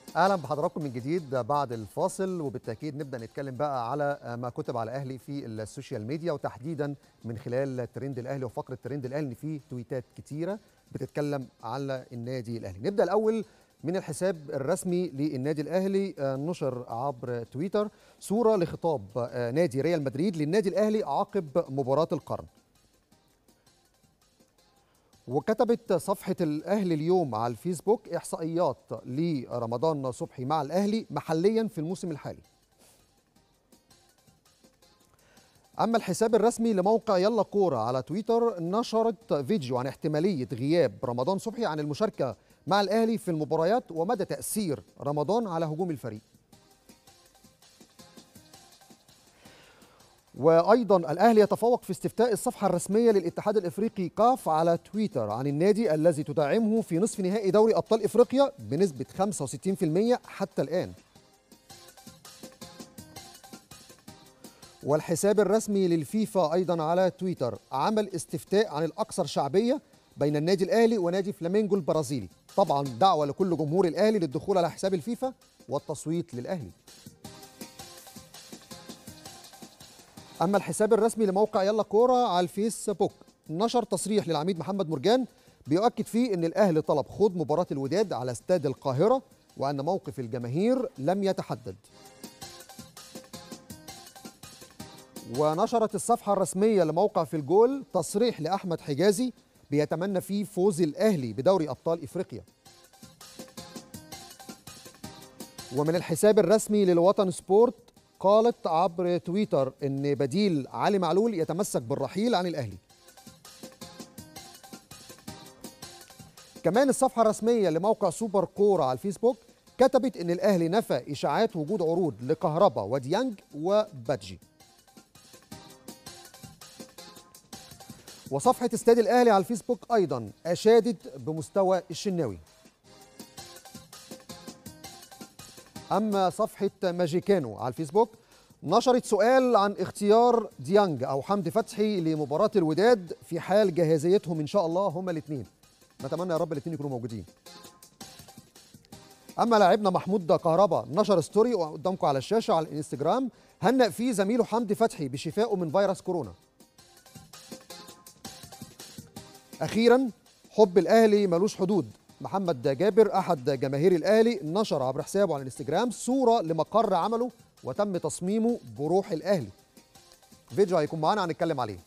اهلا بحضراتكم من جديد بعد الفاصل وبالتاكيد نبدا نتكلم بقى على ما كتب على اهلي في السوشيال ميديا وتحديدا من خلال ترند الاهلي وفقره ترند الاهلي ان في تويتات كتيره بتتكلم على النادي الاهلي نبدا الاول من الحساب الرسمي للنادي الاهلي نشر عبر تويتر صوره لخطاب نادي ريال مدريد للنادي الاهلي عقب مباراه القرن وكتبت صفحة الأهلي اليوم على الفيسبوك إحصائيات لرمضان صبحي مع الأهلي محليا في الموسم الحالي أما الحساب الرسمي لموقع يلا كورة على تويتر نشرت فيديو عن احتمالية غياب رمضان صبحي عن المشاركة مع الأهلي في المباريات ومدى تأثير رمضان على هجوم الفريق وايضا الاهلي يتفوق في استفتاء الصفحه الرسميه للاتحاد الافريقي كاف على تويتر عن النادي الذي تدعمه في نصف نهائي دوري ابطال افريقيا بنسبه 65% حتى الان والحساب الرسمي للفيفا ايضا على تويتر عمل استفتاء عن الاكثر شعبيه بين النادي الاهلي ونادي فلامينجو البرازيلي طبعا دعوه لكل جمهور الاهلي للدخول على حساب الفيفا والتصويت للاهلي اما الحساب الرسمي لموقع يلا كوره على الفيسبوك نشر تصريح للعميد محمد مرجان بيؤكد فيه ان الاهلي طلب خوض مباراه الوداد على استاد القاهره وان موقف الجماهير لم يتحدد ونشرت الصفحه الرسميه لموقع في الجول تصريح لاحمد حجازي بيتمنى فيه فوز الاهلي بدوري ابطال افريقيا ومن الحساب الرسمي للوطن سبورت قالت عبر تويتر ان بديل علي معلول يتمسك بالرحيل عن الاهلي كمان الصفحه الرسميه لموقع سوبر كوره على الفيسبوك كتبت ان الاهلي نفى اشاعات وجود عروض لكهربا وديانج وبادجي وصفحه استاد الاهلي على الفيسبوك ايضا اشادت بمستوى الشناوي أما صفحة ماجيكانو على الفيسبوك نشرت سؤال عن اختيار ديانج أو حمدي فتحي لمباراة الوداد في حال جاهزيتهم إن شاء الله هما الاثنين نتمنى يا رب الاثنين يكونوا موجودين أما لاعبنا محمود كهربا نشر ستوري قدامكم على الشاشة على الانستجرام هنأ فيه زميله حمدي فتحي بشفائه من فيروس كورونا أخيرا حب الأهلي ملوش حدود محمد جابر احد جماهير الاهلي نشر عبر حسابه على الانستجرام صوره لمقر عمله وتم تصميمه بروح الاهلي فيديو هيكون معانا هنتكلم عليه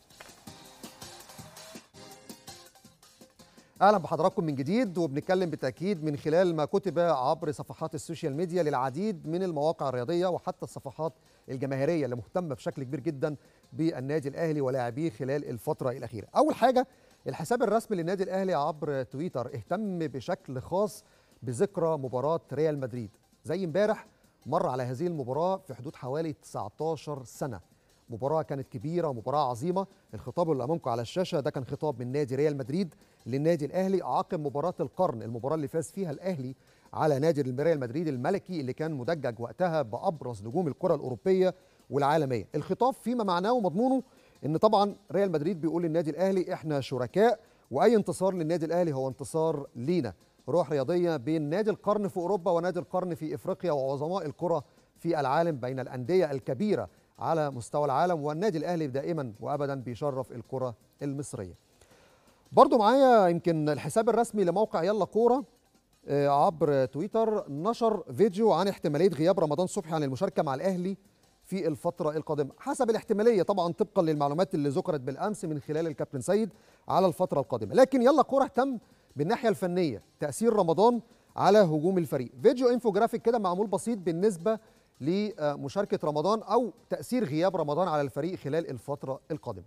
اهلا بحضراتكم من جديد وبنتكلم بالتاكيد من خلال ما كتب عبر صفحات السوشيال ميديا للعديد من المواقع الرياضيه وحتى الصفحات الجماهيريه اللي مهتمه بشكل كبير جدا بالنادي الاهلي ولاعبيه خلال الفتره الاخيره اول حاجه الحساب الرسمي للنادي الاهلي عبر تويتر اهتم بشكل خاص بذكرى مباراه ريال مدريد زي امبارح مر على هذه المباراه في حدود حوالي 19 سنه مباراه كانت كبيره مباراه عظيمه الخطاب اللي امامكم على الشاشه ده كان خطاب من نادي ريال مدريد للنادي الاهلي عقب مباراه القرن المباراه اللي فاز فيها الاهلي على نادي ريال مدريد الملكي اللي كان مدجج وقتها بابرز نجوم الكره الاوروبيه والعالميه الخطاب فيما معناه ومضمونه ان طبعا ريال مدريد بيقول للنادي الاهلي احنا شركاء واي انتصار للنادي الاهلي هو انتصار لينا روح رياضيه بين نادي القرن في اوروبا ونادي القرن في افريقيا وعظماء الكره في العالم بين الانديه الكبيره على مستوى العالم والنادي الاهلي دائما وابدا بيشرف الكره المصريه برضو معايا يمكن الحساب الرسمي لموقع يلا كوره عبر تويتر نشر فيديو عن احتماليه غياب رمضان صبحي عن المشاركه مع الاهلي في الفترة القادمة حسب الاحتمالية طبعا طبقا للمعلومات اللي ذكرت بالأمس من خلال الكابتن سيد على الفترة القادمة لكن يلا كورة اهتم بالناحية الفنية تأثير رمضان على هجوم الفريق فيديو انفوجرافيك كده معمول بسيط بالنسبة لمشاركة رمضان أو تأثير غياب رمضان على الفريق خلال الفترة القادمة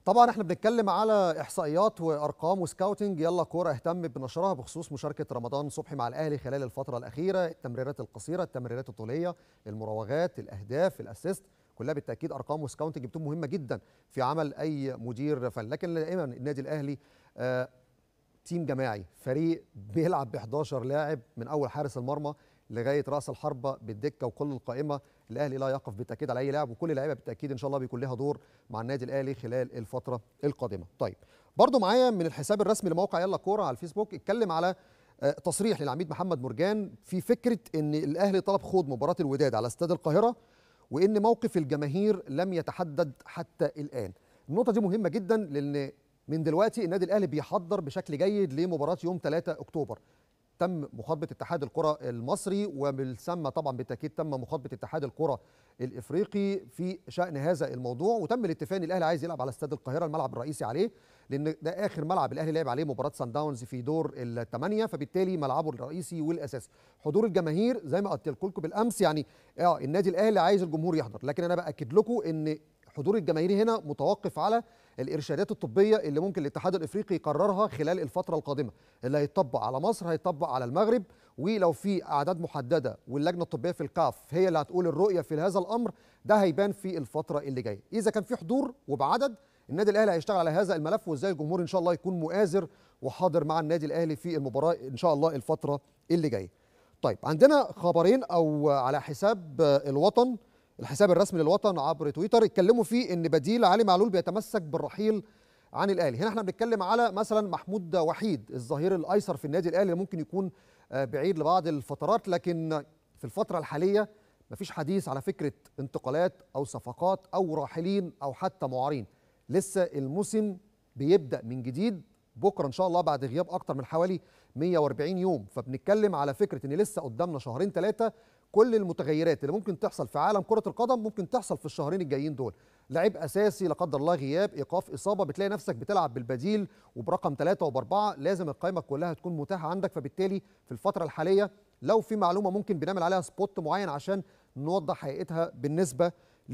طبعا احنا بنتكلم على احصائيات وارقام وسكاوتنج يلا كوره اهتم بنشرها بخصوص مشاركه رمضان صبحي مع الاهلي خلال الفتره الاخيره التمريرات القصيره التمريرات الطوليه المراوغات الاهداف الاسيست كلها بالتاكيد ارقام وسكاوتنج بتكون مهمه جدا في عمل اي مدير فني لكن دائما النادي الاهلي آه تيم جماعي فريق بيلعب ب 11 لاعب من اول حارس المرمى لغايه راس الحربه بالدكه وكل القائمه الاهلي لا يقف بالتاكيد على اي لاعب وكل اللعيبه بالتاكيد ان شاء الله بيكون لها دور مع النادي الاهلي خلال الفتره القادمه طيب برضو معايا من الحساب الرسمي لموقع يلا كوره على الفيسبوك اتكلم على تصريح للعميد محمد مرجان في فكره ان الاهلي طلب خوض مباراه الوداد على استاد القاهره وان موقف الجماهير لم يتحدد حتى الان النقطه دي مهمه جدا لان من دلوقتي النادي الاهلي بيحضر بشكل جيد لمباراه يوم 3 اكتوبر تم مخاطبه اتحاد الكره المصري وبالسمى طبعا بالتاكيد تم مخاطبه اتحاد الكره الافريقي في شان هذا الموضوع وتم الاتفاق ان الاهلي عايز يلعب على استاد القاهره الملعب الرئيسي عليه لان ده اخر ملعب الاهلي لعب عليه مباراه سان داونز في دور الثمانيه فبالتالي ملعبه الرئيسي والاساسي حضور الجماهير زي ما قلت لكم بالامس يعني اه النادي الاهلي عايز الجمهور يحضر لكن انا باكد لكم ان حضور الجماهير هنا متوقف على الارشادات الطبيه اللي ممكن الاتحاد الافريقي يقررها خلال الفتره القادمه اللي هيطبق على مصر هيطبق على المغرب ولو في اعداد محدده واللجنه الطبيه في الكاف هي اللي هتقول الرؤيه في هذا الامر ده هيبان في الفتره اللي جايه اذا كان في حضور وبعدد النادي الاهلي هيشتغل على هذا الملف وازاي الجمهور ان شاء الله يكون مؤازر وحاضر مع النادي الاهلي في المباراه ان شاء الله الفتره اللي جايه طيب عندنا خبرين او على حساب الوطن الحساب الرسمي للوطن عبر تويتر اتكلموا فيه ان بديل علي معلول بيتمسك بالرحيل عن الاهلي هنا احنا بنتكلم على مثلا محمود وحيد الظهير الايسر في النادي الاهلي اللي ممكن يكون بعيد لبعض الفترات لكن في الفتره الحاليه مفيش حديث على فكره انتقالات او صفقات او راحلين او حتى معارين لسه الموسم بيبدا من جديد بكره ان شاء الله بعد غياب اكتر من حوالي 140 يوم فبنتكلم على فكره ان لسه قدامنا شهرين ثلاثه كل المتغيرات اللي ممكن تحصل في عالم كره القدم ممكن تحصل في الشهرين الجايين دول لعيب اساسي لا قدر الله غياب ايقاف اصابه بتلاقي نفسك بتلعب بالبديل وبرقم ثلاثة وباربعة لازم القائمه كلها تكون متاحه عندك فبالتالي في الفتره الحاليه لو في معلومه ممكن بنعمل عليها سبوت معين عشان نوضح حقيقتها بالنسبه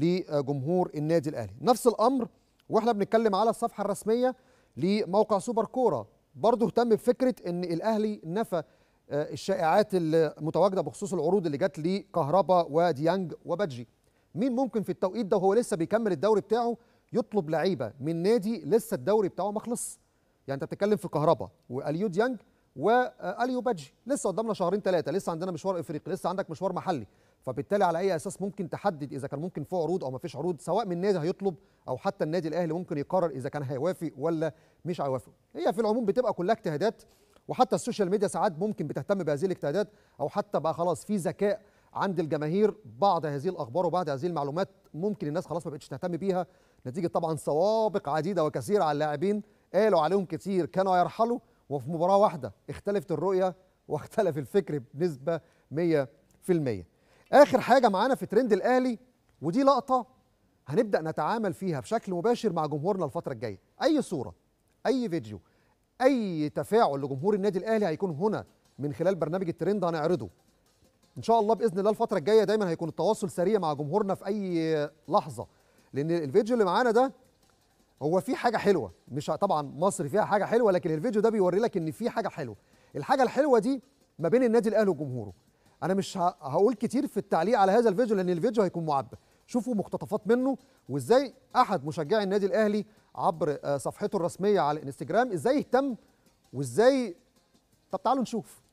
لجمهور النادي الاهلي نفس الامر واحنا بنتكلم على الصفحه الرسميه لموقع سوبر كوره برضه اهتم بفكره ان الاهلي نفى الشائعات المتواجده بخصوص العروض اللي جت لكهربا وديانج وبادجي مين ممكن في التوقيت ده وهو لسه بيكمل الدوري بتاعه يطلب لعيبه من نادي لسه الدوري بتاعه ما خلص يعني انت بتتكلم في كهربا واليو ديانج واليو بادجي لسه قدامنا شهرين ثلاثه لسه عندنا مشوار افريقي لسه عندك مشوار محلي فبالتالي على اي اساس ممكن تحدد اذا كان ممكن في عروض او ما فيش عروض سواء من نادي هيطلب او حتى النادي الاهلي ممكن يقرر اذا كان هيوافق ولا مش هيوافق هي في العموم بتبقى كلها اجتهادات وحتى السوشيال ميديا ساعات ممكن بتهتم بهذه الاجتهادات او حتى بقى خلاص في ذكاء عند الجماهير بعض هذه الاخبار وبعض هذه المعلومات ممكن الناس خلاص ما بقتش تهتم بيها نتيجه طبعا سوابق عديده وكثيره على اللاعبين قالوا عليهم كتير كانوا يرحلوا وفي مباراه واحده اختلفت الرؤيه واختلف الفكر بنسبه 100% اخر حاجه معانا في ترند الاهلي ودي لقطه هنبدا نتعامل فيها بشكل مباشر مع جمهورنا الفتره الجايه اي صوره اي فيديو اي تفاعل لجمهور النادي الاهلي هيكون هنا من خلال برنامج الترند هنعرضه ان شاء الله باذن الله الفتره الجايه دايما هيكون التواصل سريع مع جمهورنا في اي لحظه لان الفيديو اللي معانا ده هو في حاجه حلوه مش طبعا مصر فيها حاجه حلوه لكن الفيديو ده بيوري لك ان في حاجه حلوه الحاجه الحلوه دي ما بين النادي الاهلي وجمهوره انا مش هقول كتير في التعليق على هذا الفيديو لان الفيديو هيكون معبى شوفوا مقتطفات منه وازاي احد مشجعي النادي الاهلي عبر صفحته الرسميه على الانستجرام ازاي اهتم وازاي طب تعالوا نشوف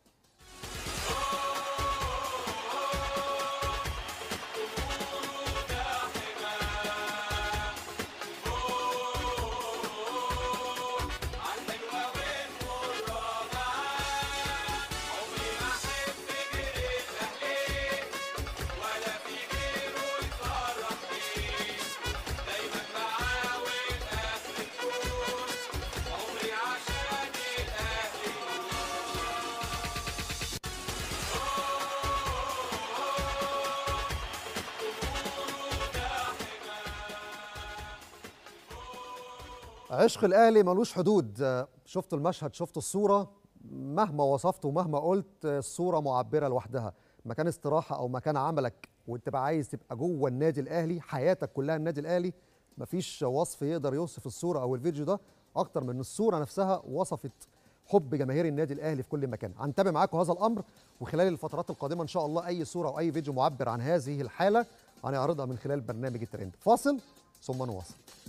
عشق الاهلي ملوش حدود شفت المشهد شفت الصوره مهما وصفت ومهما قلت الصوره معبره لوحدها مكان استراحه او مكان عملك وانت بقى عايز تبقى جوه النادي الاهلي حياتك كلها النادي الاهلي مفيش وصف يقدر يوصف الصوره او الفيديو ده اكتر من الصوره نفسها وصفت حب جماهير النادي الاهلي في كل مكان هنتابع معاكم هذا الامر وخلال الفترات القادمه ان شاء الله اي صوره او اي فيديو معبر عن هذه الحاله هنعرضها من خلال برنامج الترند فاصل ثم نواصل